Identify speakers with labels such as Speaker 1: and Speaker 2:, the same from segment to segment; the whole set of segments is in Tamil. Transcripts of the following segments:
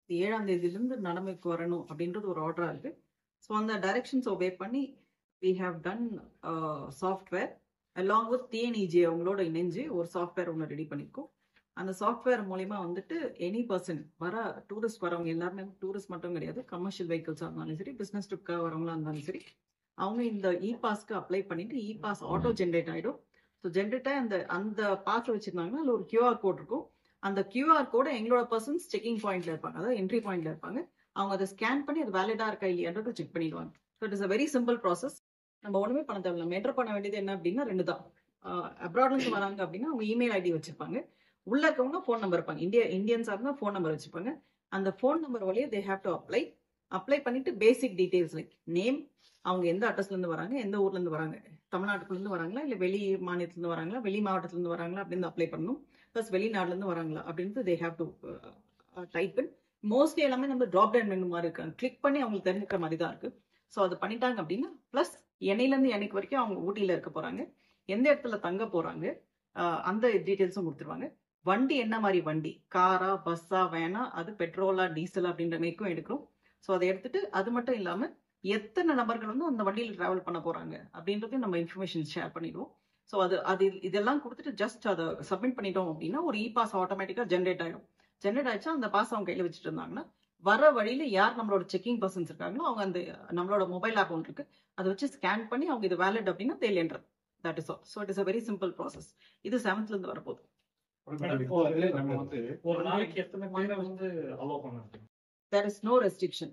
Speaker 1: ஏழாம் தேதியிலிருந்து நடைமுறைக்கு வரணும் அப்படின்றது ஒரு ஆர்டரா இருக்கு ஸோ அந்த டைரக்ஷன்ஸ் ஒபே பண்ணி we have done software along with TNEG அவங்களோட இணைஞ்சு ஒரு சாஃப்ட்வேர் ஒன்று ரெடி பண்ணியிருக்கோம் அந்த சாஃப்ட்வேர் மூலியமா வந்துட்டு எனி பர்சன் வர டூரிஸ்ட் வரவங்க எல்லாருமே டூரிஸ்ட் மட்டும் கிடையாது கமர்ஷியல் வெஹிக்கிள்ஸாக இருந்தாலும் சரி பிஸ்னஸ் ட்ரிப்காக வரவங்களா இருந்தாலும் சரி அவங்க இந்த இ பாஸ்க்கு அப்ளை பண்ணிட்டு இ பாஸ் ஆட்டோ ஜென்ரேட் ஆகிடும் ஸோ ஜென்ரேட் அந்த அந்த பாஸ் வச்சிருந்தாங்கன்னா அதில் ஒரு கியூஆர் கோட் இருக்கும் அந்த கியூஆர் கோட எங்களோட பர்சன்ஸ் செக்கிங் பாயிண்ட்ல இருப்பாங்க அதாவது என்ட்ரி பாயிண்ட்ல இருப்பாங்க அவங்க அதை ஸ்கேன் பண்ணி அது வேலிடா இருக்கா இல்லையான்றதை செக் பண்ணிடுவாங்க so it is a very simple process நம்ம ஒண்ணுமே பண்ண தேவையில்ல நம்ம என்டர் பண்ண வேண்டியது என்ன அப்படின்னா ரெண்டு தான் அப்ராட்ல இருந்து வராங்க அப்படின்னா அவங்க இமெயில் ஐடி வச்சிருப்பாங்க உள்ள இருக்கவங்க ஃபோன் நம்பர் இருப்பாங்க இந்தியா இந்தியன்ஸா இருந்தா ஃபோன் நம்பர் வச்சிருப்பாங்க அந்த ஃபோன் நம்பர் வழியே they have to apply apply பண்ணிட்டு பேசிக் டீடைல்ஸ் லைக் நேம் அவங்க எந்த அட்ரஸ்ல இருந்து வராங்க எந்த ஊர்ல இருந்து வராங்க தமிழ்நாட்டுக்குள்ள இருந்து வராங்களா இல்ல வெளி மாநிலத்துல இருந்து வராங்களா வெளி மாவட்டத்துல இருந்து வராங்களா அப்படின்னு அப்ளை பண்ணணும் ப்ளஸ் வெளிநாட்டுல இருந்து வராங்களா அப்படின்ட்டு they have to type in mostly எல்லாமே நம்ம டிராப் டவுன் மெனு மாதிரி இருக்காங்க கிளிக் பண்ணி அவங்களுக்கு தெரிஞ்சுக்கிற மாதிரி தான் இருக்கு ஸோ அது பண்ணிட்டாங்க அப்படின்னா ப்ளஸ் இணையில இருந்து என்னைக்கு வரைக்கும் அவங்க ஊட்டியில இருக்க போறாங்க எந்த இடத்துல தங்க போறாங்க ஆஹ் அந்த டீட்டெயில்ஸும் கொடுத்துருவாங்க வண்டி என்ன மாதிரி வண்டி காரா பஸ்ஸா வேனா அது பெட்ரோலா டீசல் அப்படின்ற மேக்கும் எடுக்கிறோம் ஸோ அதை எடுத்துட்டு அது மட்டும் இல்லாம எத்தனை நபர்கள் வந்து அந்த வண்டியில் டிராவல் பண்ண போறாங்க அப்படின்றதையும் நம்ம இன்ஃபர்மேஷன் ஷேர் பண்ணிடுவோம் ஸோ அது அது இதெல்லாம் கொடுத்துட்டு ஜஸ்ட் அதை சப்மிட் பண்ணிட்டோம் அப்படின்னா ஒரு இ பாஸ் ஆட்டோமேட்டிக்கா ஜென்ரேட் ஆயிடும் ஜென்ரேட் ஆயிடுச்சா அந்த பாஸ் அவங்க கையில வச்சுட்டு இருந்தாங்கன்னா வர வழியில யார் நம்மளோட செக்கிங் பர்சன்ஸ் இருக்காங்களோ அவங்க அந்த நம்மளோட மொபைல் அக்கௌண்ட் இருக்கு அதை வச்சு ஸ்கேன் பண்ணி அவங்க இது வேலிட் அப்படின்னா தேல் என்ட்ரு that is all so it is a very simple process இது செவன்த்ல இருந்து வரப்போகுது
Speaker 2: இப்போ அதுல நம்ம வந்து ஒரு நாளைக்கு எத்தனை பேரை வந்து அலோவ் பண்ண
Speaker 1: தேர் இஸ் நோ ரெஸ்ட்ரிக்ஷன்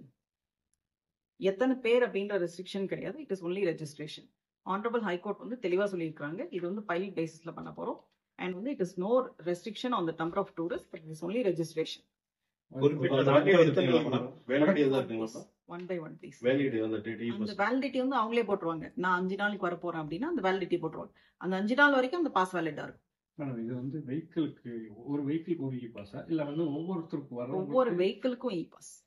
Speaker 1: எத்தனை பேர் அப்படின்ற ரெஸ்ட்ரிக்ஷன் கிடையாது it is only registration honourable high court வந்து தெளிவா சொல்லியிருக்காங்க இது வந்து பைலட் பேசிஸ்ல பண்ண போறோம் அண்ட் வந்து it is no restriction on the number of tourist but it is only registration
Speaker 3: குறிப்பிட்ட நாட்கள் இருக்குங்களா மேடம் வேலிடிட்டி எதாவது இருக்குங்களா
Speaker 1: one by one please
Speaker 3: validity அந்த டிடி
Speaker 1: அந்த வேலிடிட்டி வந்து அவங்களே போட்டுருவாங்க நான் அஞ்சு நாளைக்கு வர போறேன் அப்படின்னா அந்த வேலிடிட்டி போட்டுருவாங்க அந்த அஞ்சு நாள் வரைக்கும் அந்த பாஸ் வேலிடா இருக்கும்
Speaker 2: மேடம் இது வந்து வெஹிக்கிளுக்கு ஒரு வெஹிக்கிளுக்கு ஒரு இ பாஸா இல்ல வந்து ஒவ்வொருத்தருக்கும் வர
Speaker 1: ஒவ்வொரு வெஹிக்கிளுக்கும் இ பாஸ்